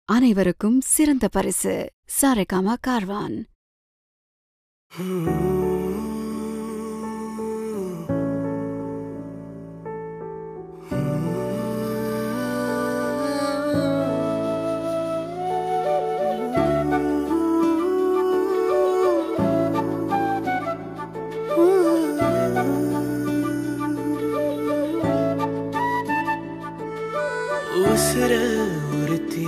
அனைவருக்கும் சிறந்த பரிசு சாரேகாமா கார்வான் உசுர ஒருத்தி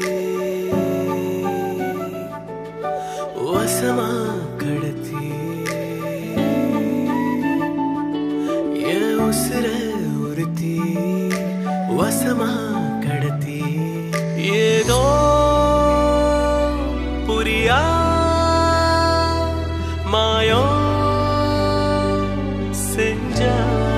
வசமா கடத்தி என் உசுர ஒருத்தி வசமா கடத்தி ஏதோ புரியா மாயம் செஞ்சா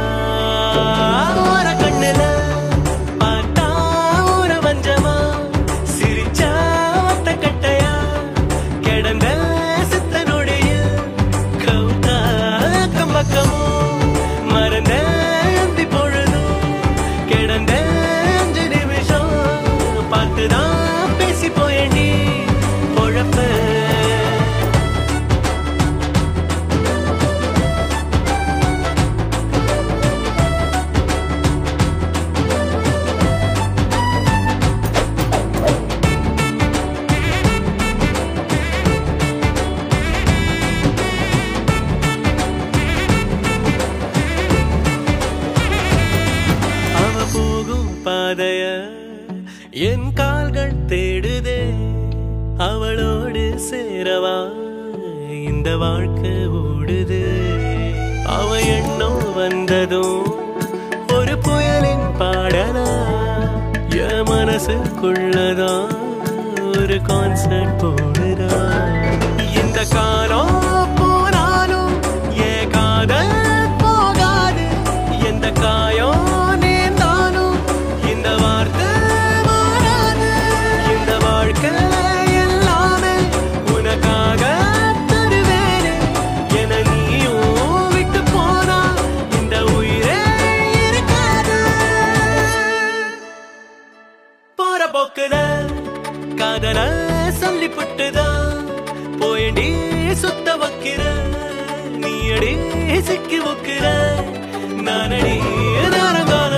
ஓர கண்ணுல பார்த்தா ஊர வஞ்சமா சிரிச்சா ஒத்த கட்டையா கிடந்த சித்த நொடியில் கவுத்தா கம்பக்கமும் மறந்த அந்தி பொழுதும் கிடந்த அஞ்சு நிமிஷம் பார்த்துதான் பேசி போயண்டி பொழப்ப அவ போகும் பாதைய என் கால்கள் தேடுதே அவளோடு சேரவா இந்த வாழ்க்கை ஓடுது அவ எண்ணம் வந்ததும் ஒரு புயலின் பாடலா என் மனசுக்குள்ளதான் ஒரு கான்சர்ட் போடுதா இந்த காலம் போனாலும் என் காதல் போகாது எந்த காயம் நேர்ந்தாலும் இந்த வார்த்தை மாறாது இந்த வாழ்க்கை எல்லாமே உனக்காக தருவேனே என நீயும் விட்டு போனா இந்த உயிரே இருக்காது போற போக்குல காதல சொல்லி புட்டுதான் போயண்டி சுத்த வைக்கிற நீ அடி சிக்கி வைக்கிற நானடி நாரங்கா